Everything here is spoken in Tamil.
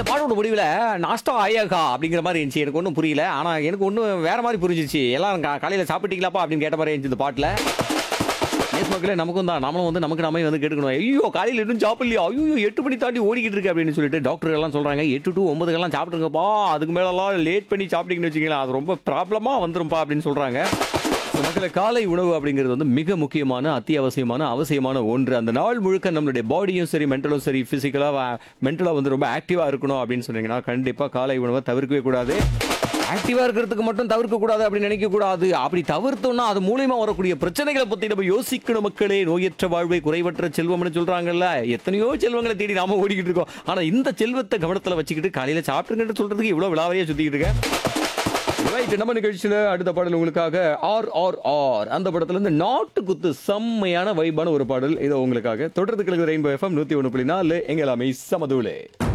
இந்த பாடோட முடிவில் நாஸ்டா ஆயாகா அப்படிங்கிற மாதிரி இருந்துச்சு எனக்கு ஒன்றும் புரியல ஆனால் எனக்கு ஒன்றும் வேற மாதிரி புரிஞ்சிச்சு எல்லாம் காலையில் சாப்பிட்டீங்களாப்பா அப்படின்னு கேட்ட மாதிரி இருந்துச்சு இந்த பாட்டில் நேஸ் மக்களே நமக்கும் தான் நம்மளும் வந்து நமக்கு நாமே வந்து கேட்டுக்கணும் ஐயோ காலையில் இன்னும் சாப்பிடலையா ஐயோ எட்டு மணி தாண்டி ஓடிக்கிட்டு இருக்கு அப்படின்னு சொல்லிட்டு டாக்டர் எல்லாம் சொல்றாங்க எட்டு டு ஒன்பதுக்கெல்லாம் சாப்பிட்டுருங்கப்பா அதுக்கு மேலெல்லாம் லேட் பண்ணி சாப்பிட்டீங்கன்னு வச்சுக்கலாம் அது ரொம்ப ப்ராப்ளமாக வந்துரும்பா அப்படின்னு சொல்றாங்க So, மக்களே காலை உணவு அப்படிங்கிறது வந்து மிக முக்கியமான அத்தியாவசியமான அவசியமான ஒன்று அந்த நாள் முழுக்க நம்மளுடைய பாடியும் சரி மென்டலும் சரி ஃபிசிக்கலாக மென்டலாக வந்து ரொம்ப ஆக்டிவாக இருக்கணும் அப்படின்னு சொன்னீங்கன்னா கண்டிப்பாக காலை உணவை தவிர்க்கவே கூடாது ஆக்டிவா இருக்கிறதுக்கு மட்டும் தவிர்க்க கூடாது அப்படின்னு நினைக்க கூடாது அப்படி தவிர்த்தோம்னா அது மூலியமா வரக்கூடிய பிரச்சனைகளை பத்தி நம்ம யோசிக்கணும் மக்களே நோயற்ற வாழ்வை குறைவற்ற செல்வம்னு சொல்றாங்கல்ல எத்தனையோ செல்வங்களை தேடி நாம ஓடிக்கிட்டு இருக்கோம் ஆனா இந்த செல்வத்தை கவனத்துல வச்சுக்கிட்டு காலையில சாப்பிட்டுங்கன்னு சொல்றதுக்கு இவ்வளவு விழாவறியா சுத்திக்கிட்டு இருக்கேன் ரைட் நம்ம நிகழ்ச்சியில அடுத்த பாடல் உங்களுக்காக ஆர் ஆர் ஆர் அந்த படத்துல இருந்து நாட்டு குத்து செம்மையான வைபான ஒரு பாடல் இது உங்களுக்காக தொடர்ந்து கிழக்கு ரெயின்போ எஃப்எம் நூத்தி ஒன்று புள்ளி நாலு எங்க எல்லாமே சமதூளே